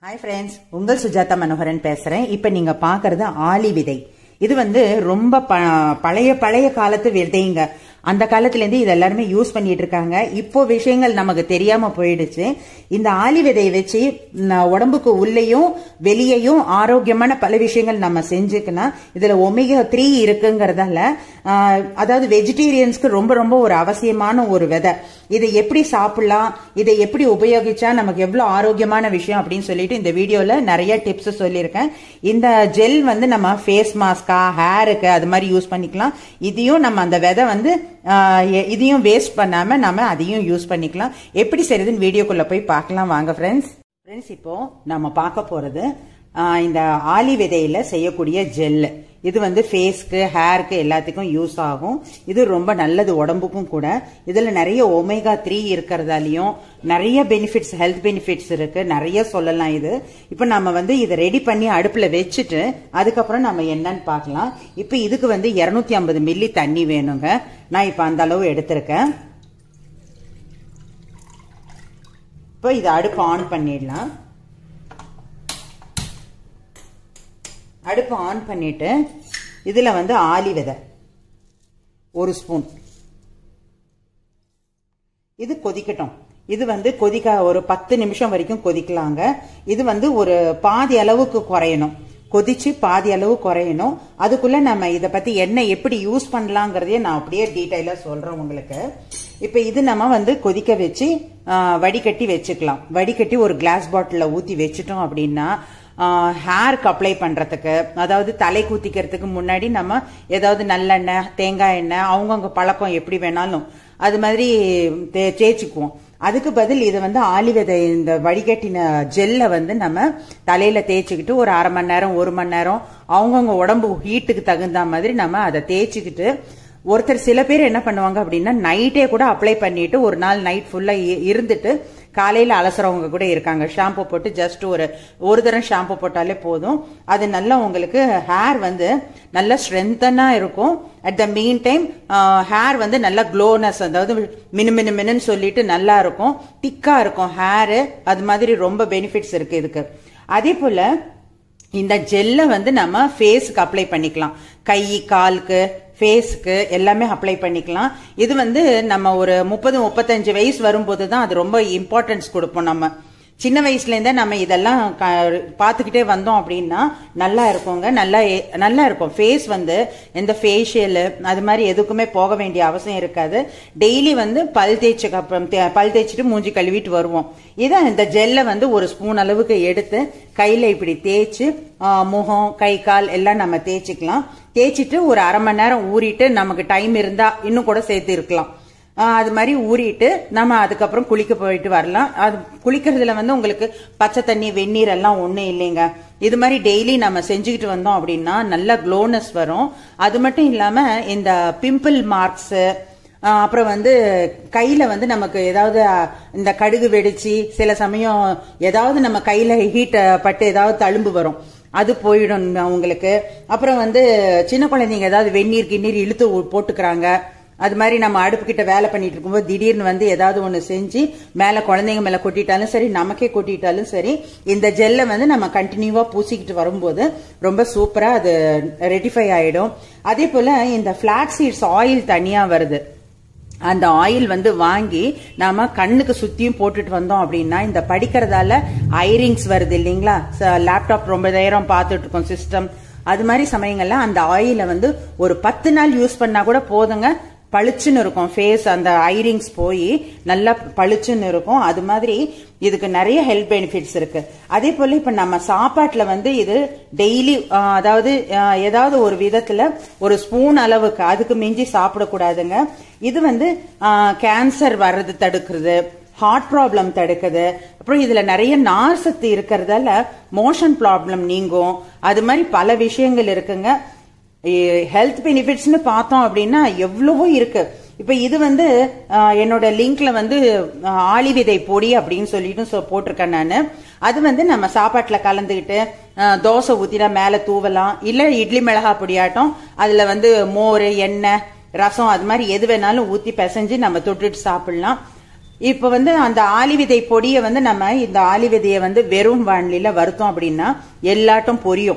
hi friends உங்கள் சுஜாதா மனோகரன் பேசுறேன் இப்போ நீங்க பார்க்கறது ஆலி விதை இது வந்து ரொம்ப ப- பழைய பழைய காலத்து விதைங்க அந்த காலத்துல இருந்து இது எல்லாருமே யூஸ் பண்ணிட்டு இருக்காங்க இப்போ விஷயங்கள் நமக்கு தெரியாம போயிடுச்சு இந்த ஆலி விதையை வச்சு ந- உடம்புக்கு உள்ளேயும் வெளியேயும் ஆரோக்கியமான பல விஷயங்கள் நம்ம செஞ்சுக்கணும் இதுல ஒமேகா த்ரீ இருக்குங்கிறதால ஆஹ், அதாவது வெஜிடேரியன்ஸ்க்கு ரொம்ப ரொம்ப ஒரு அவசியமான ஒரு விதை இதை எப்படி சாப்பிடலாம் இதை எப்படி உபயோகிச்சா நமக்கு எவ்வளவு ஆரோக்கியமான விஷயம் அப்படின்னு சொல்லிட்டு இந்த வீடியோல நிறைய டிப்ஸ் சொல்லியிருக்கேன் இந்த ஜெல் வந்து நம்ம ஃபேஸ் மாஸ்கா ஹேருக்கு அது மாதிரி யூஸ் பண்ணிக்கலாம் இதையும் நம்ம அந்த விதை வந்து ஆஹ், எ- இதையும் வேஸ்ட் பண்ணாம நம்ம அதையும் யூஸ் பண்ணிக்கலாம் எப்படி செய்யறதுன்னு வீடியோக்குள்ள போய் பார்க்கலாம் வாங்க ஃப்ரெண்ட்ஸ் ஃப்ரெண்ட்ஸ் இப்போ நம்ம பார்க்க போறது ஆஹ், இந்த ஆலி விதையில செய்யக்கூடிய ஜெல் இது வந்து ஃபேஸ்க்கு ஹேருக்கு எல்லாத்துக்கும் யூஸ் ஆகும் இது ரொம்ப நல்லது உடம்புக்கும் கூட இதுல நிறைய ஒமேகா த்ரீ இருக்கிறதாலையும் நிறைய பெனிஃபிட்ஸ் ஹெல்த் பெனிஃபிட்ஸ் இருக்கு நிறைய சொல்லலாம் இது இப்போ நம்ம வந்து இதை ரெடி பண்ணி அடுப்புல வச்சுட்டு அதுக்கப்புறம் நம்ம என்னன்னு பார்க்கலாம் இப்போ இதுக்கு வந்து 250 ஐம்பது மில்லி தண்ணி வேணுங்க நான் இப்போ அந்த அளவு எடுத்திருக்கேன் இப்போ இதை அடுப்பு ஆன் பண்ணிடலாம் அடுப்பு ஆன் பண்ணிட்டு இதுல வந்து ஆலி விதை ஒரு ஸ்பூன் இது கொதிக்கட்டும் இது வந்து கொதிக்க ஒரு பத்து நிமிஷம் வரைக்கும் கொதிக்கலாங்க இது வந்து ஒரு பாதி அளவுக்கு குறையணும் கொதிச்சு பாதி அளவு குறையணும் அதுக்குள்ள நம்ம இதை பத்தி என்ன எப்படி யூஸ் பண்ணலாங்கிறதையே நான் அப்படியே டீட்டெயிலா சொல்றேன் உங்களுக்கு இப்ப இது நம்ம வந்து கொதிக்க வச்சு ஆ, வடிகட்டி வச்சுக்கலாம் வடிகட்டி ஒரு கிளாஸ் பாட்டில ஊத்தி வச்சுட்டோம் அப்படின்னா ஹேருக்கு அப்ளை பண்றதுக்கு அதாவது தலை கூத்திக்கிறதுக்கு முன்னாடி நம்ம ஏதாவது நல்லெண்ணெய் தேங்காய் எண்ணெய் அவங்கவுங்க பழக்கம் எப்படி வேணாலும் அது மாதிரி தே- தேய்ச்சிக்குவோம் அதுக்கு பதில் இதை வந்து ஆலி விதை இந்த வடிகட்டின ஜெல்லை வந்து நம்ம தலையில தேய்ச்சிக்கிட்டு ஒரு அரை மணி நேரம் ஒரு மணி நேரம் அவங்கவுங்க உடம்பு ஹீட்டுக்கு தகுந்த மாதிரி நம்ம அதை தேய்ச்சிக்கிட்டு ஒருத்தர் சில பேர் என்ன பண்ணுவாங்க அப்படின்னா நைட்டே கூட அப்ளை பண்ணிட்டு ஒரு நாள் நைட் ஃபுல்லா இருந்துட்டு காலையில அலசுறவங்க கூட இருக்காங்க ஷாம்பு போட்டு ஜஸ்ட் ஒரு ஒரு தரம் ஷாம்பு போட்டாலே போதும் அது நல்லா உங்களுக்கு ஹேர் வந்து நல்ல ஸ்ட்ரென்தனா இருக்கும் at the mean time hair வந்து நல்லா க்ளோனஸ் அதாவது மினு மினு மினுன்னு சொல்லிட்டு நல்லா இருக்கும் திக்கா இருக்கும் ஹேரு அது மாதிரி ரொம்ப பெனிஃபிட்ஸ் இருக்கு இதுக்கு அதே போல இந்த ஜெல்லை வந்து நம்ம ஃபேஸுக்கு அப்ளை பண்ணிக்கலாம் கை காலுக்கு ஃபேஸ்க்கு எல்லாமே அப்ளை பண்ணிக்கலாம் இது வந்து நம்ம ஒரு முப்பது முப்பத்தஞ்சு வயசு வரும்போது தான் அது ரொம்ப இம்பார்ட்டன்ஸ் கொடுப்போம் நம்ம சின்ன வயசுல இருந்தே நம்ம இதெல்லாம் க- பார்த்துக்கிட்டே வந்தோம் அப்படின்னா நல்லா இருக்குங்க நல்லா எ- நல்லா இருக்கும் ஃபேஸ் வந்து எந்த ஃபேஷியல் அது மாதிரி எதுக்குமே போக வேண்டிய அவசியம் இருக்காது டெய்லி வந்து பல் தேய்ச்சக்கு அப்புறம் தே- பல் தேய்ச்சிட்டு மூஞ்சி கழுவிட்டு வருவோம் இதை இந்த ஜெல்லை வந்து ஒரு ஸ்பூன் அளவுக்கு எடுத்து கையில இப்படி தேய்ச்சு ஆ, முகம் கை கால் எல்லாம் நம்ம தேய்ச்சிக்கலாம் தேய்ச்சிட்டு ஒரு அரை மணி நேரம் ஊறிட்டு நமக்கு டைம் இருந்தா இன்னும் கூட சேர்த்து இருக்கலாம் ஆஹ் அது மாதிரி ஊறிட்டு நம்ம அதுக்கப்புறம் குளிக்க போயிட்டு வரலாம் அது குளிக்கிறதுல வந்து உங்களுக்கு பச்சை தண்ணி வெந்நீர் எல்லாம் ஒன்றும் இல்லைங்க இது மாதிரி டெய்லி நம்ம செஞ்சுக்கிட்டு வந்தோம் அப்படின்னா நல்ல க்ளோனஸ் வரும் அது மட்டும் இல்லாம இந்த பிம்பிள் மார்க்ஸ் அப்புறம் வந்து கையில வந்து நமக்கு ஏதாவது அஹ், இந்த கடுகு வெடிச்சு சில சமயம் ஏதாவது நம்ம கையில ஹீட் பட்டு ஏதாவது தழும்பு வரும் அது போயிடும் அவங்களுக்கு அப்புறம் வந்து சின்ன குழந்தைங்க ஏதாவது வெந்நீர் கிண்ணீர் இழுத்து ஊ- போட்டுக்கிறாங்க அது மாதிரி நம்ம அடுப்பு கிட்ட வேலை பண்ணிட்டு இருக்கும்போது திடீர்னு வந்து ஏதாவது ஒண்ணு செஞ்சு மேல குழந்தைங்க மேல கொட்டிட்டாலும் சரி நமக்கே கொட்டிட்டாலும் சரி இந்த ஜெல்லை வந்து நம்ம கண்டினியூவா பூசிக்கிட்டு வரும்போது ரொம்ப சூப்பரா அது ரெட்டிஃபை ஆயிடும் அதே போல இந்த பிளாக் சீட்ஸ் ஆயில் தனியா வருது அந்த ஆயில் வந்து வாங்கி நாம கண்ணுக்கு சுத்தியும் போட்டுட்டு வந்தோம் அப்படின்னா இந்த படிக்கிறதால ஐரிங்ஸ் வருது இல்லைங்களா லேப்டாப் ரொம்ப நேரம் பார்த்துட்டு இருக்கோம் சிஸ்டம் அது மாதிரி சமயங்கள்ல அந்த ஆயிலை வந்து ஒரு பத்து நாள் யூஸ் பண்ணா கூட போதுங்க பளிச்சுன்னு இருக்கும் ஃபேஸ் அந்த ஐரிங்ஸ் போய் நல்லா பளிச்சுன்னு இருக்கும் அது மாதிரி இதுக்கு நிறைய ஹெல்த் பெனிஃபிட்ஸ் இருக்கு அதே போல இப்ப நம்ம சாப்பாட்டுல வந்து இது டெய்லி அதாவது ஆஹ், ஏதாவது ஒரு விதத்துல ஒரு ஸ்பூன் அளவுக்கு அதுக்கு மிஞ்சி சாப்பிடக்கூடாதுங்க இது வந்து கேன்சர் வர்றது தடுக்கிறது ஹார்ட் ப்ராப்ளம் தடுக்குது அப்புறம் இதுல நிறைய நார் சத்து இருக்கிறதால மோஷன் ப்ராப்ளம் நீங்கும் அது மாதிரி பல விஷயங்கள் இருக்குங்க ஹெல்த் பெனிஃபிட்ஸ்னு பார்த்தோம் அப்படின்னா எவ்வளவோ இருக்கு இப்ப இது வந்து ஆஹ், என்னோட லிங்க்ல வந்து ஆஹ், ஆளி விதை பொடி அப்படின்னு சொல்லிட்டு சொ- போட்டிருக்கேன் நான் அது வந்து நம்ம சாப்பாட்டுல கலந்துக்கிட்டு ஆஹ், தோசை ஊத்தினா மேல தூவலாம் இல்ல இட்லி மிளகா பொடியாட்டம் அதுல வந்து மோர் எண்ணெய் ரசம் அது மாதிரி எது வேணாலும் ஊத்தி பிசைஞ்சு நம்ம தொட்டுட்டு சாப்பிடலாம் இப்ப வந்து அந்த ஆலி விதை பொடியை வந்து நம்ம இந்த ஆலி விதையை வந்து வெறும் வானிலையில வறுத்தோம் அப்படின்னா எல்லாட்டும் பொரியும்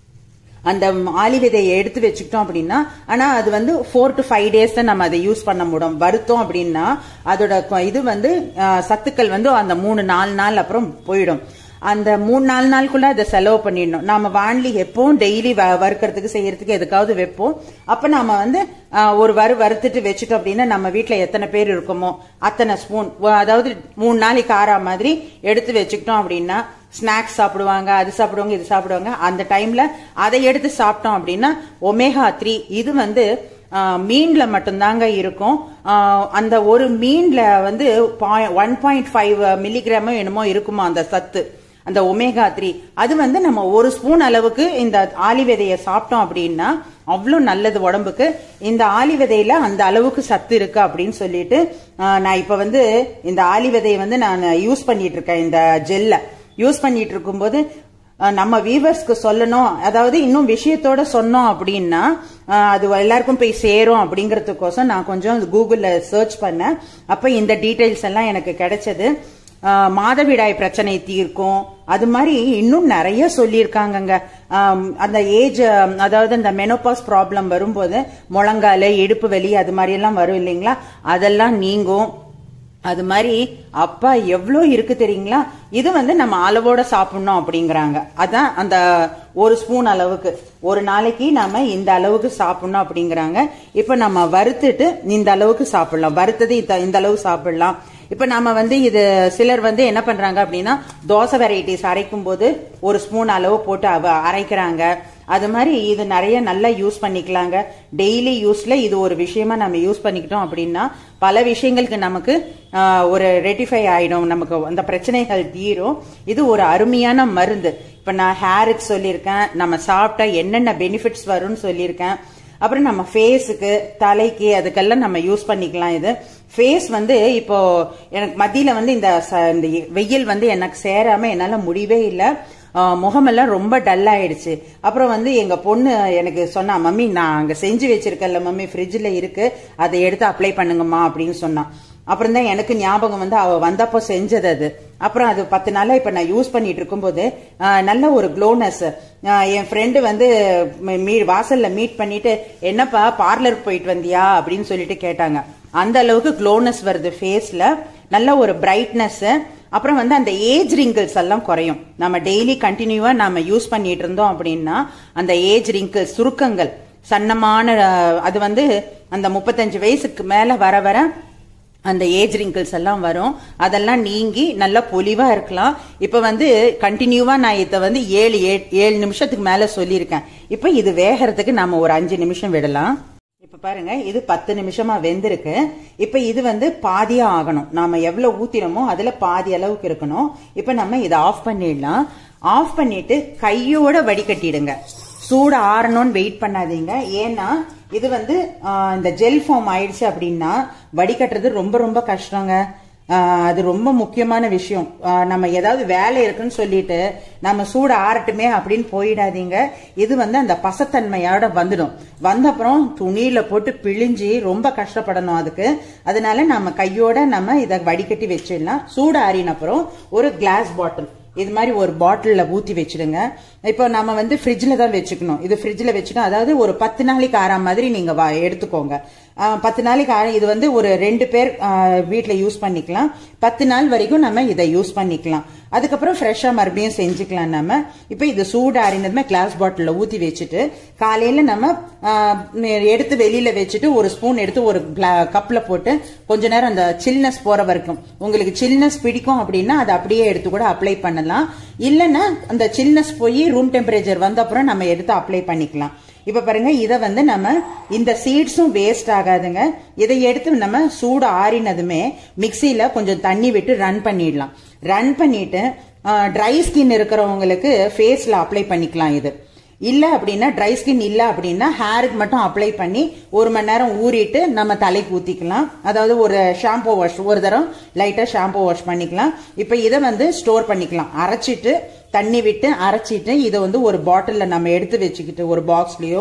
அந்த ஆலி விதையை எடுத்து வச்சுக்கிட்டோம் அப்படின்னா ஆனா அது வந்து ஃபோர் டு ஃபைவ் டேஸ் தான் நம்ம அதை யூஸ் பண்ண முடியும் வறுத்தோம் அப்படின்னா அதோட கொ- இது வந்து அஹ், சத்துக்கள் வந்து அந்த மூணு நாலு நாள் அப்புறம் போயிடும் அந்த மூணு நாலு நாளுக்குள்ள அதை செலவு பண்ணிடணும் நாம வான்லி எப்பவும் டெய்லி வறுக்கிறதுக்கு செய்யறதுக்கு எதுக்காவது வைப்போம் அப்ப நாம வந்து அஹ், ஒரு வறு வறுத்துட்டு வச்சுட்டோம் அப்படின்னா நம்ம வீட்ல எத்தனை பேர் இருக்கோமோ அத்தனை ஸ்பூன் அதாவது மூணு நாளைக்கு ஆறா மாதிரி எடுத்து வச்சுக்கிட்டோம் அப்படின்னா ஸ்நாக்ஸ் சாப்பிடுவாங்க அது சாப்பிடுவாங்க இது சாப்பிடுவாங்க அந்த டைம்ல அதை எடுத்து சாப்பிட்டோம் அப்படின்னா ஒமேகா த்ரீ இது வந்து ஆஹ், மீன்ல மட்டும்தாங்க இருக்கும் ஆஹ், அந்த ஒரு மீன்ல வந்து ஒன் பாயிண்ட் ஃபைவ் மில்லிகிராமோ என்னமோ இருக்குமா அந்த சத்து அந்த ஒமேகா த்ரீ அது வந்து நம்ம ஒரு ஸ்பூன் அளவுக்கு இந்த ஆலி விதையை சாப்பிட்டோம் அப்படின்னா அவ்வளோ நல்லது உடம்புக்கு இந்த ஆலி விதையில அந்த அளவுக்கு சத்து இருக்கு அப்படின்னு சொல்லிட்டு ஆஹ், நான் இப்ப வந்து இந்த ஆலி விதையை வந்து நான் யூஸ் பண்ணிட்டு இருக்கேன் இந்த ஜெல்லை யூஸ் பண்ணிட்டு இருக்கும்போது அஹ், நம்ம வீவர்ஸ்க்கு சொல்லணும் அதாவது இன்னும் விஷயத்தோட சொன்னோம் அப்படின்னா அஹ், அது எல்லாருக்கும் போய் சேரும் அப்படிங்கறதுக்கோசம் நான் கொஞ்சம் கூகுள்ல சர்ச் பண்ணேன் அப்ப இந்த டீடைல்ஸ் எல்லாம் எனக்கு கிடைச்சது அஹ், மாதவிடாய் பிரச்சனை தீர்க்கும் அது மாதிரி இன்னும் நிறைய சொல்லியிருக்காங்கங்க ஆம், அந்த ஏஜ் அதாவது அந்த மெனோபாஸ் ப்ராப்ளம் வரும்போது முழங்கால இடுப்பு வலி அது மாதிரி எல்லாம் வரும் இல்லைங்களா அதெல்லாம் நீங்கும் அது மாதிரி அப்பா எவ்வளோ இருக்கு தெரியுங்களா இது வந்து நம்ம அளவோட சாப்பிடணும் அப்படிங்கறாங்க அதான் அந்த ஒரு ஸ்பூன் அளவுக்கு ஒரு நாளைக்கு நாம இந்த அளவுக்கு சாப்பிடணும் அப்படிங்கறாங்க இப்ப நம்ம வறுத்துட்டு இந்த அளவுக்கு சாப்பிடலாம் வறுத்தது இந்த- இந்த அளவு சாப்பிடலாம் இப்ப நம்ம வந்து இது சிலர் வந்து என்ன பண்றாங்க அப்படின்னா தோசை வெரைட்டிஸ் அரைக்கும் போது ஒரு ஸ்பூன் அளவு போட்டு அவ- அரைக்கிறாங்க அது மாதிரி இது நிறைய நல்லா யூஸ் பண்ணிக்கலாங்க டெய்லி யூஸ்ல இது ஒரு விஷயமா நம்ம யூஸ் பண்ணிக்கிட்டோம் அப்படின்னா பல விஷயங்களுக்கு நமக்கு ஆஹ், ஒரு ரெட்டிஃபை ஆயிடும் நமக்கு அந்த பிரச்சனைகள் தீரும் இது ஒரு அருமையான மருந்து இப்ப நான் ஹேருக்கு சொல்லியிருக்கேன் நம்ம சாப்பிட்டா என்னென்ன பெனிஃபிட்ஸ் வரும்னு சொல்லியிருக்கேன் அப்புறம் நம்ம ஃபேஸுக்கு தலைக்கு அதுக்கெல்லாம் நம்ம யூஸ் பண்ணிக்கலாம் இது ஃபேஸ் வந்து இப்போ எனக்கு மத்தியில வந்து இந்த ச- இந்த வெயில் வந்து எனக்கு சேராம என்னால முடியவே இல்லை முகமெல்லாம் ரொம்ப டல் ஆயிடுச்சு அப்புறம் வந்து எங்க பொண்ணு எனக்கு சொன்னா மம்மி நான் அங்க செஞ்சு வச்சிருக்கேன்ல மம்மி ஃப்ரிட்ஜ்ல இருக்கு அதை எடுத்து அப்ளை பண்ணுங்கம்மா அப்படின்னு சொன்னான் அப்புறம் தான் எனக்கு ஞாபகம் வந்து அவ வந்தப்போ செஞ்சது அது அப்புறம் அது பத்து நாளா இப்ப நான் யூஸ் பண்ணிட்டு இருக்கும்போது ஆஹ், நல்ல ஒரு க்ளோனஸ் என் ஃப்ரெண்டு வந்து மீ- மீ- வாசல்ல மீட் பண்ணிட்டு என்னப்பா பார்லருக்கு போயிட்டு வந்தியா அப்படின்னு சொல்லிட்டு கேட்டாங்க அந்த அளவுக்கு க்ளோனஸ் வருது ஃபேஸ்ல நல்ல ஒரு பிரைட்னஸ் அப்புறம் வந்து அந்த ஏஜ் ரிங்கிள்ஸ் எல்லாம் குறையும் நம்ம டெய்லி கண்டினியூவா நாம யூஸ் பண்ணிட்டு இருந்தோம் அப்படின்னா அந்த ஏஜ் ரிங்கிள்ஸ் சுருக்கங்கள் சன்னமான அஹ், அது வந்து அந்த முப்பத்தஞ்சு வயசுக்கு மேல வர வர அந்த ஏஜ் ரிங்கிள்ஸ் எல்லாம் வரும் அதெல்லாம் நீங்கி நல்லா பொலிவா இருக்கலாம் இப்ப வந்து கண்டினியூவா நான் இதை வந்து ஏழு ஏ- ஏழு நிமிஷத்துக்கு மேல சொல்லியிருக்கேன் இப்ப இது வேகறதுக்கு நாம ஒரு அஞ்சு நிமிஷம் விடலாம் இப்ப பாருங்க இது பத்து நிமிஷமா வெந்திருக்கு இப்ப இது வந்து பாதியா ஆகணும் நாம எவ்வளவு ஊத்தினமோ அதுல பாதி அளவுக்கு இருக்கணும் இப்ப நம்ம இதை ஆஃப் பண்ணிடலாம் ஆஃப் பண்ணிட்டு கையோட வடிகட்டிடுங்க சூடு ஆறணும்னு வெயிட் பண்ணாதீங்க ஏன்னா இது வந்து ஆஹ், இந்த ஜெல் ஃபார்ம் ஆயிடுச்சு அப்படின்னா வடிகட்டுறது ரொம்ப ரொம்ப கஷ்டங்க ஆஹ், அது ரொம்ப முக்கியமான விஷயம் ஆஹ், நம்ம ஏதாவது வேலை இருக்குன்னு சொல்லிட்டு நம்ம சூடு ஆறட்டுமே அப்படின்னு போயிடாதீங்க இது வந்து அந்த பசத்தன்மையோட வந்துடும் வந்த அப்புறம் துணியில போட்டு பிழிஞ்சு ரொம்ப கஷ்டப்படணும் அதுக்கு அதனால நம்ம கையோட நம்ம இதை வடிகட்டி வச்சிடலாம் சூடு ஆறின அப்புறம் ஒரு கிளாஸ் பாட்டில் இது மாதிரி ஒரு பாட்டில்ல ஊத்தி வச்சிடுங்க இப்போ நம்ம வந்து ஃப்ரிட்ஜில் தான் வச்சுக்கணும் இது ஃப்ரிட்ஜில் வச்சுக்கணும் அதாவது ஒரு பத்து நாளைக்கு ஆறா மாதிரி நீங்க வா- எடுத்துக்கோங்க ஆஹ் பத்து நாளைக்கு ஆ- இது வந்து ஒரு ரெண்டு பேர் வீட்டில் யூஸ் பண்ணிக்கலாம் பத்து நாள் வரைக்கும் நம்ம இதை யூஸ் பண்ணிக்கலாம் அதுக்கப்புறம் ஃப்ரெஷ்ஷாக மறுபடியும் செஞ்சுக்கலாம் நம்ம இப்போ இது சூடு ஆறினதுமே கிளாஸ் பாட்டிலில் ஊற்றி வச்சுட்டு காலையில் நம்ம ஆஹ், எடுத்து வெளியில வச்சுட்டு ஒரு ஸ்பூன் எடுத்து ஒரு கப்பில் போட்டு கொஞ்ச நேரம் அந்த சில்னஸ் போற வரைக்கும் உங்களுக்கு சில்னஸ் பிடிக்கும் அப்படின்னா அதை அப்படியே எடுத்து கூட அப்ளை பண்ணலாம் இல்லைன்னா அந்த சில்னஸ் போய் ரூம் டெம்பரேச்சர் வந்த அப்புறம் நம்ம எடுத்து அப்ளை பண்ணிக்கலாம் இப்ப பாருங்க இதை வந்து நம்ம இந்த சீட்ஸும் வேஸ்ட் ஆகாதுங்க இதை எடுத்து நம்ம சூடு ஆறினதுமே மிக்சியில கொஞ்சம் தண்ணி விட்டு ரன் பண்ணிடலாம் ரன் பண்ணிட்டு ட்ரை ஸ்கின் இருக்கிறவங்களுக்கு ஃபேஸ்ல அப்ளை பண்ணிக்கலாம் இது இல்ல அப்படின்னா ட்ரை ஸ்கின் இல்ல அப்படின்னா ஹேருக்கு மட்டும் அப்ளை பண்ணி ஒரு மணி நேரம் ஊறிட்டு நம்ம தலைக்கு ஊத்திக்கலாம் அதாவது ஒரு ஷாம்பு வாஷ் ஒரு தரம் லைட்டா ஷாம்பு வாஷ் பண்ணிக்கலாம் இப்ப இதை வந்து ஸ்டோர் பண்ணிக்கலாம் அரைச்சிட்டு தண்ணி விட்டு அரைச்சிட்டு இதை வந்து ஒரு பாட்டில்ல நம்ம எடுத்து வச்சுக்கிட்டு ஒரு பாக்ஸ்லயோ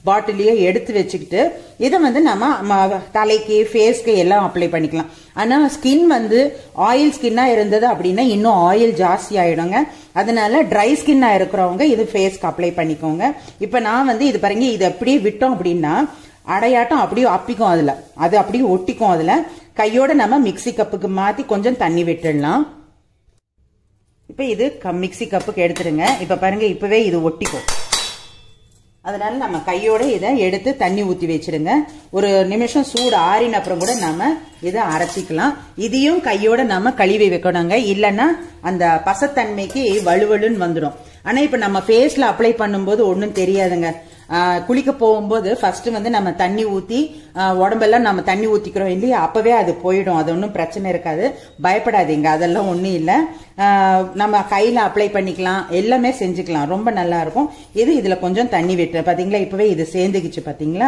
பாட்டிலையோ எடுத்து வச்சுக்கிட்டு இதை வந்து நம்ம ம- தலைக்கு ஃபேஸ்க்கு எல்லாம் அப்ளை பண்ணிக்கலாம் ஆனா ஸ்கின் வந்து ஆயில் ஸ்கின்னா இருந்தது அப்படின்னா இன்னும் ஆயில் ஜாஸ்தி ஆயிடுங்க அதனால ட்ரை ஸ்கின்னா இருக்கிறவங்க இது ஃபேஸ்க்கு அப்ளை பண்ணிக்கோங்க இப்ப நான் வந்து இது பாருங்க இது அப்படியே விட்டோம் அப்படின்னா அடையாட்டம் அப்படியே அப்பிக்கும் அதுல அது அப்படியே ஒட்டிக்கும் அதுல கையோட நம்ம மிக்ஸி கப்புக்கு மாத்தி கொஞ்சம் தண்ணி விட்டுடலாம் இப்ப இது க- மிக்ஸி கப்புக்கு எடுத்துருங்க இப்ப பாருங்க இப்பவே இது ஒட்டிக்கும் அதனால நம்ம கையோட இதை எடுத்து தண்ணி ஊத்தி வச்சிடுங்க ஒரு நிமிஷம் சூடு ஆறின அப்புறம் கூட நாம இதை அரைச்சிக்கலாம் இதையும் கையோட நம்ம கழுவி வைக்கணுங்க இல்லைன்னா அந்த பசத்தன்மைக்கு வலுவலுன்னு வந்துடும் ஆனா இப்ப நம்ம ஃபேஸ்ல அப்ளை பண்ணும்போது ஒன்றும் தெரியாதுங்க ஆஹ் குளிக்க போகும்போது ஃபர்ஸ்ட் வந்து நம்ம தண்ணி ஊத்தி ஆஹ் உடம்பெல்லாம் நம்ம தண்ணி ஊத்திக்கிறோம் இல்லையா அப்பவே அது போயிடும் அது ஒன்றும் பிரச்சனை இருக்காது பயப்படாதீங்க அதெல்லாம் ஒன்றும் இல்லை நம்ம கையில அப்ளை பண்ணிக்கலாம் எல்லாமே செஞ்சுக்கலாம் ரொம்ப நல்லா இருக்கும் இது இதுல கொஞ்சம் தண்ணி விட்டு பாத்தீங்களா இப்பவே இது சேர்ந்துக்கிச்சு பாத்தீங்களா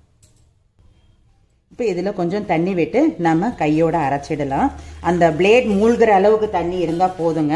இப்போ இதில் கொஞ்சம் தண்ணி விட்டு நம்ம கையோட அரைச்சிடலாம் அந்த பிளேட் மூழ்கிற அளவுக்கு தண்ணி இருந்தால் போதுங்க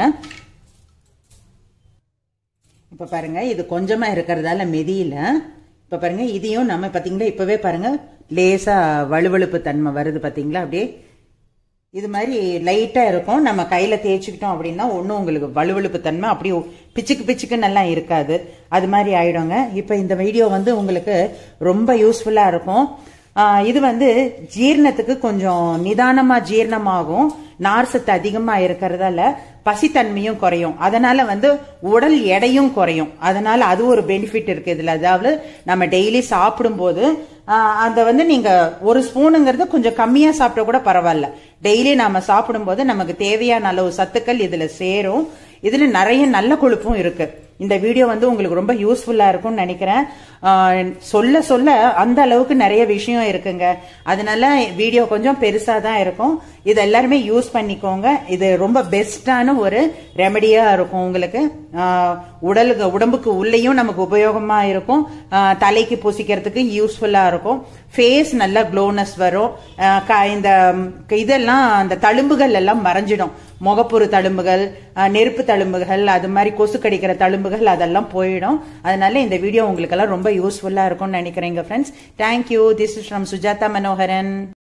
இப்போ பாருங்க இது கொஞ்சமா இருக்கிறதால மெதியில இப்போ பாருங்க இதையும் நம்ம பார்த்தீங்களா இப்பவே பாருங்க லேசா வழுவழுப்பு தன்மை வருது பார்த்தீங்களா அப்படியே இது மாதிரி லைட்டா இருக்கும் நம்ம கையில தேய்ச்சிக்கிட்டோம் அப்படின்னா ஒன்றும் உங்களுக்கு வலுவழுப்பு தன்மை அப்படியே பிச்சுக்கு பிச்சுக்கு நல்லா இருக்காது அது மாதிரி ஆயிடுங்க இப்போ இந்த வீடியோ வந்து உங்களுக்கு ரொம்ப யூஸ்ஃபுல்லா இருக்கும் ஆஹ் இது வந்து ஜீரணத்துக்கு கொஞ்சம் நிதானமா ஜீரணமாகும் நார் சத்து அதிகமா இருக்கிறதால பசித்தன்மையும் குறையும் அதனால வந்து உடல் எடையும் குறையும் அதனால அது ஒரு பெனிஃபிட் இருக்கு இதுல அதாவது நம்ம டெய்லி சாப்பிடும்போது ஆஹ் அந்த வந்து நீங்க ஒரு ஸ்பூனுங்கிறது கொஞ்சம் கம்மியா சாப்பிட்டா கூட பரவாயில்ல டெய்லி நாம சாப்பிடும்போது நமக்கு தேவையான அளவு சத்துக்கள் இதுல சேரும் இதுல நிறைய நல்ல கொழுப்பும் இருக்கு இந்த வீடியோ வந்து உங்களுக்கு ரொம்ப யூஸ்ஃபுல்லா இருக்கும்னு நினைக்கிறேன் ஆஹ் சொல்ல சொல்ல அந்த அளவுக்கு நிறைய விஷயம் இருக்குங்க அதனால வீடியோ கொஞ்சம் பெருசா தான் இருக்கும் இது எல்லாருமே யூஸ் பண்ணிக்கோங்க இது ரொம்ப பெஸ்டான ஒரு ரெமடியா இருக்கும் உங்களுக்கு ஆஹ் உடலுக்கு உடம்புக்கு உள்ளேயும் நமக்கு உபயோகமா இருக்கும் ஆஹ் தலைக்கு பூசிக்கிறதுக்கு யூஸ்ஃபுல்லா இருக்கும் ஃபேஸ் நல்ல க்ளோனஸ் வரும் ஆஹ் க- இந்த ம், இதெல்லாம் அந்த தழும்புகள் எல்லாம் மறைஞ்சிடும் முகப்புறு தழும்புகள் ஆஹ் நெருப்பு தழும்புகள் அது மாதிரி கொசு கடிக்கிற தழும்புகள் அதெல்லாம் போயிடும் அதனால இந்த வீடியோ உங்களுக்கெல்லாம் ரொம்ப யூஸ்ஃபுல்லா இருக்கும்னு நினைக்கிறேங்க friends thank you this is from Sujatha Manoharan